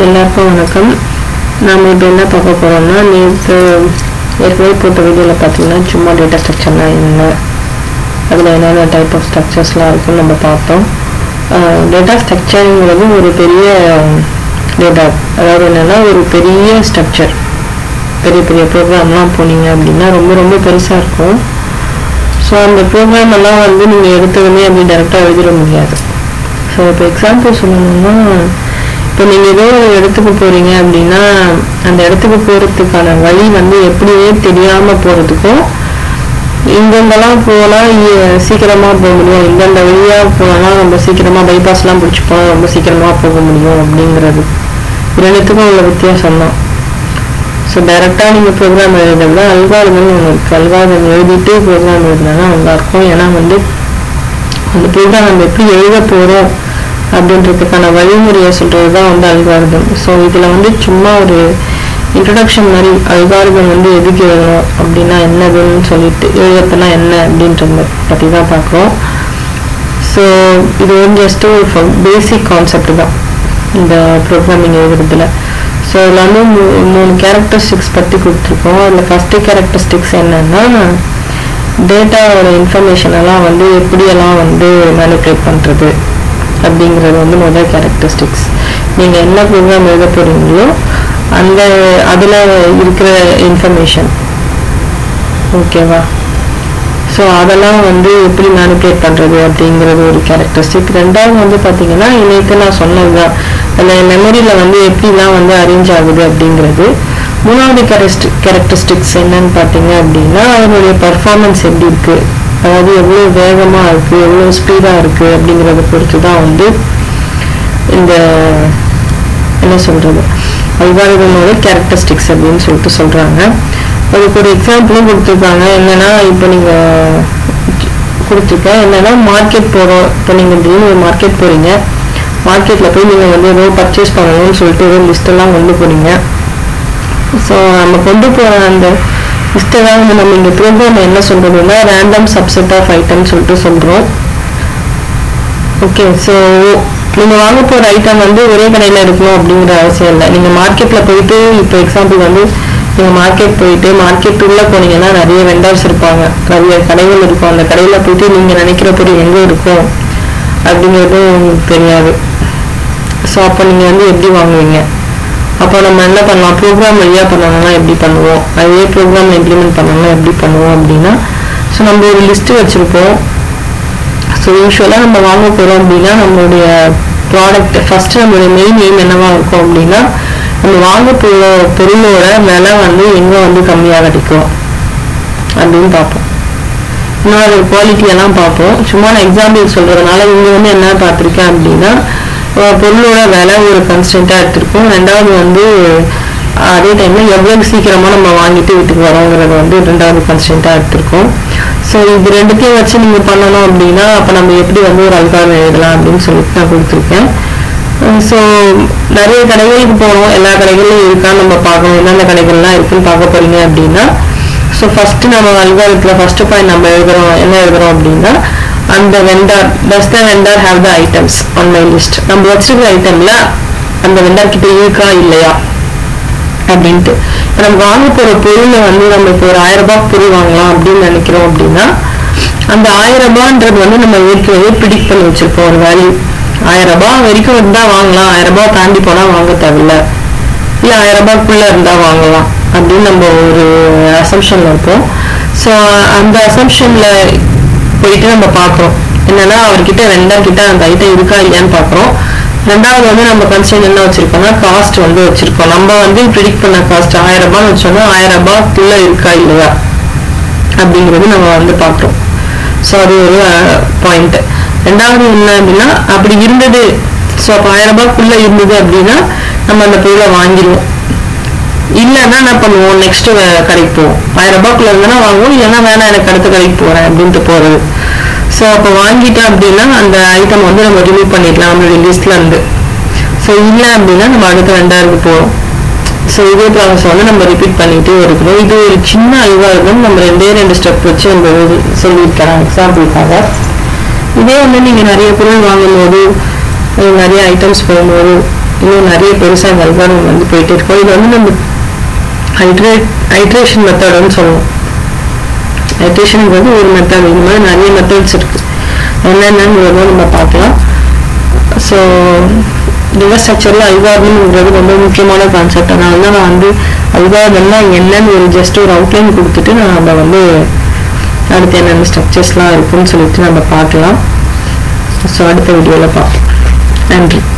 எல்லாருக்கும் வணக்கம் நாம் இப்போ என்ன பார்க்க போகிறோம்னா நேற்று ஏற்கனவே போட்ட வீடியோவில் பார்த்தீங்கன்னா சும்மா டேட்டா ஸ்ட்ரக்சர்னா என்ன அதில் என்னென்ன டைப் ஆஃப் ஸ்ட்ரக்சர்ஸ்லாம் இருக்குன்னு நம்ம பார்த்தோம் டேட்டா ஸ்ட்ரக்சருங்கிறது ஒரு பெரிய டேட்டா அதாவது என்னென்னா ஒரு பெரிய ஸ்ட்ரக்சர் பெரிய பெரிய ப்ரோக்ராம்லாம் போனீங்க அப்படின்னா ரொம்ப ரொம்ப பெருசாக இருக்கும் ஸோ அந்த ப்ரோக்ராம் எல்லாம் வந்து நீங்கள் எடுத்ததுமே அப்படி டேரெக்டாக எழுதிட முடியாது ஸோ இப்போ எக்ஸாம்பிள் சொல்லணும்னா இப்போ நீங்கள் ஏதோ ஒரு இடத்துக்கு போகிறீங்க அப்படின்னா அந்த இடத்துக்கு போகிறதுக்கான வழி வந்து எப்படியே தெரியாமல் போகிறதுக்கும் இங்கெங்கெல்லாம் போனால் சீக்கிரமாக போக முடியும் இந்தந்த வழியாக போனால் ரொம்ப சீக்கிரமாக பைபாஸ்லாம் பிடிச்சி போனால் ரொம்ப சீக்கிரமாக போக முடியும் அப்படிங்கிறது இரண்டுத்துக்கும் உள்ள வித்தியாசம் தான் ஸோ டைரெக்டாக நீங்கள் ப்ரோக்ராம் எழுதுறதுல அல்காரிதம் ஒன்று இருக்குது அல்காரிதம் எழுதிட்டு ப்ரோக்ராம் எழுதுனா நல்லாயிருக்கும் ஏன்னா வந்து அந்த ப்ரோக்ராம் நம்ம எப்படி எழுத போகிறோம் அப்படின்றதுக்கான வழிமுறையை சொல்கிறது தான் வந்து அல்காரிதம் ஸோ இதில் வந்து சும்மா ஒரு இன்ட்ரடக்ஷன் மாதிரி அல்காரிதம் வந்து எதுக்கு எழுதணும் அப்படின்னா என்னதுன்னு சொல்லிட்டு எழுதத்துனா என்ன அப்படின்றத பற்றி தான் பார்க்குறோம் ஸோ இது வந்து ஜஸ்ட் ஒரு பேசிக் கான்செப்ட் தான் இந்த ப்ரோக்ராமிங் எழுதுறதுல ஸோ இதில் வந்து மூ- மூணு கேரக்டரிஸ்டிக்ஸ் பற்றி கொடுத்துருக்கோம் அதில் ஃபஸ்ட்டு கேரக்டரிஸ்டிக்ஸ் என்னன்னா டேட்டாவோட இன்ஃபர்மேஷன் எல்லாம் வந்து எப்படியெல்லாம் வந்து மேனிப்புலேட் பண்ணுறது அப்படிங்கிறது வந்து முதல் கேரக்டரிஸ்டிக்ஸ் நீங்கள் என்ன ப்ரோக்ராம் எழுத போகிறீங்களோ அந்த அதில் இருக்கிற இன்ஃபர்மேஷன் ஓகேவா ஸோ அதெல்லாம் வந்து எப்படி மேனிப்புலேட் பண்ணுறது அப்படிங்கிறது ஒரு கேரக்டரிஸ்டிக் ரெண்டாவது வந்து பார்த்தீங்கன்னா இன்னைக்கு நான் சொன்னது தான் அதில் மெமரியில் வந்து எப்படிலாம் வந்து அரேஞ்ச் ஆகுது அப்படிங்கிறது மூணாவது கேரக்டரி கேரக்டரிஸ்டிக்ஸ் என்னன்னு பார்த்தீங்க அப்படின்னா அதனுடைய பர்ஃபார்மன்ஸ் எப்படி இருக்குது அதாவது எவ்வளோ வேகமாக இருக்குது எவ்வளோ ஸ்பீடாக இருக்குது அப்படிங்கிறத பொறுத்து தான் வந்து இந்த என்ன சொல்கிறது அல்காரிதமோட கேரக்டரிஸ்டிக்ஸ் அப்படின்னு சொல்லிட்டு சொல்கிறாங்க அதுக்கு ஒரு எக்ஸாம்பிளும் கொடுத்துருக்காங்க என்னன்னா இப்போ நீங்கள் கொடுத்துருக்கேன் என்னன்னா மார்க்கெட் போகிறோம் இப்போ நீங்கள் திடீர்னு ஒரு மார்க்கெட் போகிறீங்க மார்க்கெட்டில் போய் நீங்கள் வந்து ஏதோ பர்ச்சேஸ் பண்ணணும்னு சொல்லிட்டு ஏதோ லிஸ்ட்டெல்லாம் கொண்டு போறீங்க ஸோ நம்ம கொண்டு போகிற அந்த லிஸ்ட்டை தான் வந்து நம்ம இங்கே ப்ரோக்ராம் என்ன சொல்கிறதுன்னா ரேண்டம் சப்செட் ஆஃப் ஐட்டம் சொல்லிட்டு சொல்கிறோம் ஓகே ஸோ நீங்கள் வாங்க போகிற ஐட்டம் வந்து ஒரே கடையில் இருக்கணும் அப்படிங்கிற அவசியம் இல்லை நீங்கள் மார்க்கெட்டில் போயிட்டு இப்போ எக்ஸாம்பிள் வந்து நீங்கள் மார்க்கெட் போயிட்டு மார்க்கெட் உள்ளே போனீங்கன்னா நிறைய வெண்டர்ஸ் இருப்பாங்க நிறைய கடைகள் இருக்கும் அந்த கடையில் போயிட்டு நீங்கள் நினைக்கிற பொருள் எங்கே இருக்கும் அப்படிங்கிறது உங்களுக்கு தெரியாது ஸோ அப்போ நீங்கள் வந்து எப்படி வாங்குவீங்க அப்போ நம்ம என்ன பண்ணலாம் ப்ரோக்ராம் வழியாக பண்ணணும்னா எப்படி பண்ணுவோம் அதே ப்ரோக்ராம் இம்ப்ளிமெண்ட் பண்ணணும்னா எப்படி பண்ணுவோம் அப்படின்னா ஸோ நம்ம ஒரு லிஸ்ட்டு வச்சுருப்போம் ஸோ யூஸ்வலாக நம்ம வாங்க போகிறோம் அப்படின்னா நம்மளுடைய ப்ராடக்ட் ஃபஸ்ட்டு நம்மளுடைய மெயின் எய்ம் என்னவா இருக்கும் அப்படின்னா நம்ம வாங்க போகிற பொருளோட விலை வந்து எங்கே வந்து கம்மியாக கிடைக்கும் அப்படின்னு பார்ப்போம் இன்னும் அது குவாலிட்டி எல்லாம் பார்ப்போம் சும்மா நான் எக்ஸாம்பிள் சொல்கிறதுனால இங்கே வந்து என்ன பார்த்துருக்கேன் அப்படின்னா அஹ் பொருளோட விலை ஒரு கன்ஸ்டண்ட்டாக எடுத்திருக்கோம் ரெண்டாவது வந்து அதே டைமில் எவ்வளவு சீக்கிரமாக நம்ம வாங்கிட்டு வீட்டுக்கு வரோங்கிறது வந்து ரெண்டாவது கன்ஸ்டண்ட்டாக எடுத்திருக்கோம் ஸோ இது ரெண்டுத்தையும் வச்சு நீங்கள் பண்ணணும் அப்படின்னா அப்போ நம்ம எப்படி வந்து ஒரு அல்காரம் எழுதலாம் அப்படின்னு சொல்லிட்டு நான் கொடுத்துருக்கேன் ஸோ நிறைய கடைகளுக்கு போகணும் எல்லா கடைகளிலும் இருக்கான்னு நம்ம பார்க்கணும் என்னென்ன கடைகள்லாம் இருக்குன்னு பார்க்க போறீங்க அப்படின்னா ஸோ ஃபஸ்ட்டு நம்ம அல்காரத்தில் ஃபஸ்ட்டு பாயிண்ட் நம்ம எழுதுறோம் என்ன எழுதுறோம் அப்படின்னா அந்த vendor does the vendor have the items on my list நம்ம வச்சிருக்கிற ஐட்டம்ல அந்த வெண்டார் கிட்ட இருக்கா இல்லையா அப்படின்ட்டு இப்போ நம்ம வாங்க போகிற பொருளை வந்து நம்ம இப்போ ஒரு ஆயிரம் ரூபாய் பொருள் வாங்கலாம் அப்படின்னு நினைக்கிறோம் அப்படின்னா அந்த ஆயிரம் ரூபான்றது வந்து நம்ம ஏற்கனவே ப்ரிடிக்ட் பண்ணி வச்சிருப்போம் ஒரு வேல்யூ ஆயிரம் ரூபாய் வரைக்கும் இருந்தால் வாங்கலாம் ஆயிரம் ரூபாய் தாண்டி போனால் வாங்க தேவையில்ல இல்லை ஆயிரம் ரூபாய்க்குள்ளே இருந்தால் வாங்கலாம் அப்படின்னு நம்ம ஒரு அசம்ஷனில் இருப்போம் ஸோ அந்த அசம்ஷனில் போயிட்டு நம்ம பார்க்குறோம் என்னன்னா அவர்கிட்ட ரெண்டாம் கிட்ட அந்த ஐட்டம் இருக்கா இல்லையான்னு பார்க்குறோம் ரெண்டாவது வந்து நம்ம கன்ஸ்டன் என்ன வச்சிருக்கோம்னா காஸ்ட் வந்து வச்சிருக்கோம் நம்ம வந்து ப்ரிடிக்ட் பண்ண காஸ்ட் ஆயிரம் ரூபான்னு வச்சோம்னா ஆயிரம் ரூபாய்க்குள்ள இருக்கா இல்லையா அப்படிங்கிறது நம்ம வந்து பார்க்குறோம் ஸோ அது ஒரு பாயிண்ட் ரெண்டாவது என்ன அப்படின்னா அப்படி இருந்தது ஸோ அப்போ ஆயிரம் ரூபாய்க்குள்ள இருந்தது அப்படின்னா நம்ம அந்த பொருளை வாங்கிடுவோம் இல்லைன்னா என்ன பண்ணுவோம் நெக்ஸ்ட் கடைக்கு போவோம் ஆயிரம் ரூபாய்க்குள்ள இருந்தனா வாங்குவோம் இல்லைன்னா வேணாம் எனக்கு அடுத்த கடைக்கு போறேன் அப்படின்ட்டு போறது ஸோ அப்போ வாங்கிட்டோம் அப்படின்னா அந்த ஐட்டம் வந்து நம்ம ரிமூவ் பண்ணிடலாம் நம்மளுடைய லிஸ்ட்ல இருந்து ஸோ இல்லை அப்படின்னா நம்ம அடுத்த ரெண்டாயிரத்துக்கு போகிறோம் ஸோ இதே ப்ராசஸ் வந்து நம்ம ரிப்பீட் பண்ணிட்டே இருக்கணும் இது ஒரு சின்ன அல்காரிதம் நம்ம ரெண்டே ரெண்டு ஸ்டெப் வச்சு நம்ம எழுதி சொல்லியிருக்கிறோம் எக்ஸாம்பிளுக்காக இதே வந்து நீங்கள் நிறைய பொருள் வாங்கும்போது அஹ் நிறைய ஐட்டம்ஸ் போகும்போது இன்னும் நிறைய பெருசாக இந்த அல்காரம் வந்து போயிட்டே இருக்கும் இது வந்து நம்ம ஹைட்ரேட் ஹைட்ரேஷன் மெத்தடுன்னு சொல்லுவோம் ஹைட்ரேஷனுங்கிறது ஒரு மெத்தட் இது மாதிரி நிறைய மெத்தட்ஸ் இருக்கு என்னென்னங்கிறதும் நம்ம பார்க்கலாம் ஸோ டேட்டா ஸ்ட்ரக்சரில் அல்காரிதம்ங்கிறது ரொம்ப முக்கியமான கான்செப்ட் அதனால தான் நான் வந்து அல்காரிதம்னா என்னன்னு ஒரு ஜஸ்ட் ஒரு அவுட்லைன் கொடுத்துட்டு நான் நம்ம வந்து அடுத்து என்னென்ன ஸ்ட்ரக்சர்ஸ்லாம் இருக்குன்னு சொல்லிட்டு நம்ம பார்க்கலாம் ஸோ அடுத்த வீடியோவில் பார்ப்போம் நன்றி